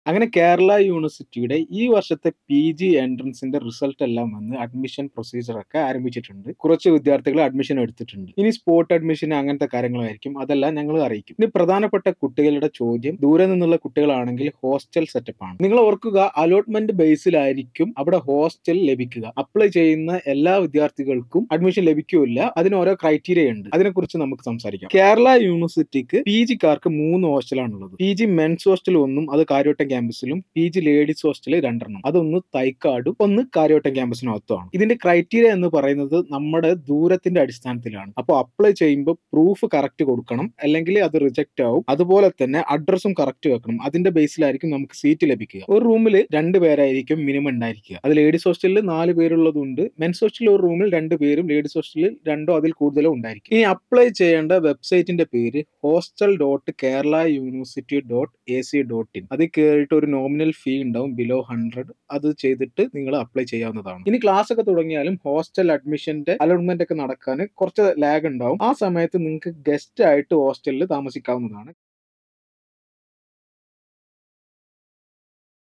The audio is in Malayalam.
അങ്ങനെ കേരള യൂണിവേഴ്സിറ്റിയുടെ ഈ വർഷത്തെ പി ജി എൻട്രൻസിന്റെ റിസൾട്ട് എല്ലാം വന്ന് അഡ്മിഷൻ പ്രൊസീജിയർ ഒക്കെ ആരംഭിച്ചിട്ടുണ്ട് കുറച്ച് വിദ്യാർത്ഥികൾ അഡ്മിഷൻ എടുത്തിട്ടുണ്ട് ഇനി സ്പോട്ട് അഡ്മിഷൻ അങ്ങനത്തെ കാര്യങ്ങളായിരിക്കും അതെല്ലാം ഞങ്ങൾ അറിയിക്കും ഇനി പ്രധാനപ്പെട്ട കുട്ടികളുടെ ചോദ്യം ദൂരെ നിന്നുള്ള കുട്ടികളാണെങ്കിൽ ഹോസ്റ്റൽ സെറ്റപ്പ് ആണ് നിങ്ങൾ ഓർക്കുക അലോട്ട്മെന്റ് ബേസിലായിരിക്കും അവിടെ ഹോസ്റ്റൽ ലഭിക്കുക അപ്ലൈ ചെയ്യുന്ന എല്ലാ വിദ്യാർത്ഥികൾക്കും അഡ്മിഷൻ ലഭിക്കില്ല അതിന് ഓരോ ക്രൈറ്റീരിയ ഉണ്ട് അതിനെക്കുറിച്ച് നമുക്ക് സംസാരിക്കാം കേരള യൂണിവേഴ്സിറ്റിക്ക് പി ജിക്കാർക്ക് മൂന്ന് ഹോസ്റ്റലാണുള്ളത് പി ജി മെൻസ് ഹോസ്റ്റൽ ഒന്നും അത് കാര്യവട്ടം ക്യാമ്പസിലും പി ജി ലേഡീസ് ഹോസ്റ്റൽ രണ്ടെണ്ണം അതൊന്ന് തൈക്കാടും ഒന്ന് കാര്യവട്ടം ക്യാമ്പസിനകത്തുമാണ് ഇതിന്റെ ക്രൈറ്റീരിയ എന്ന് പറയുന്നത് നമ്മുടെ ദൂരത്തിന്റെ അടിസ്ഥാനത്തിലാണ് അപ്പോൾ അപ്ലൈ ചെയ്യുമ്പോൾ പ്രൂഫ് കറക്റ്റ് കൊടുക്കണം അല്ലെങ്കിൽ അത് റിജക്റ്റ് ആവും അതുപോലെ തന്നെ അഡ്രസ്സും കറക്റ്റ് വെക്കണം അതിന്റെ ബേസിലായിരിക്കും നമുക്ക് സീറ്റ് ലഭിക്കുക ഒരു റൂമിൽ രണ്ട് പേരായിരിക്കും മിനിമം ഉണ്ടായിരിക്കുക അത് ലേഡീസ് ഹോസ്റ്റലിൽ നാല് പേരുള്ളതുണ്ട് മെൻസ് ഹോസ്റ്റലിൽ ഒരു റൂമിൽ രണ്ട് പേരും ലേഡീസ് ഹോസ്റ്റലിൽ രണ്ടോ അതിൽ കൂടുതലോ ഉണ്ടായിരിക്കും ഇനി അപ്ലൈ ചെയ്യേണ്ട വെബ്സൈറ്റിന്റെ പേര് hostel dot Kerala university dot A C dot in അതിൽ കയറിയിട്ട് ഒരു നോമിനൽ ഫീ ഉണ്ടാവും ബിലോ ഹൺഡ്രഡ് അത് ചെയ്തിട്ട് നിങ്ങൾ അപ്ലൈ ചെയ്യാവുന്നതാണ് ഇനി ക്ലാസ് ഒക്കെ തുടങ്ങിയാലും ഹോസ്റ്റൽ അഡ്മിഷന്റെ അലോട്ട്മെന്റ് ഒക്കെ നടക്കാൻ കുറച്ച് ലാഗ് ഉണ്ടാവും ആ സമയത്ത് നിങ്ങൾക്ക് ഗസ്റ്റ് ആയിട്ട് ഹോസ്റ്റലിൽ താമസിക്കാവുന്നതാണ്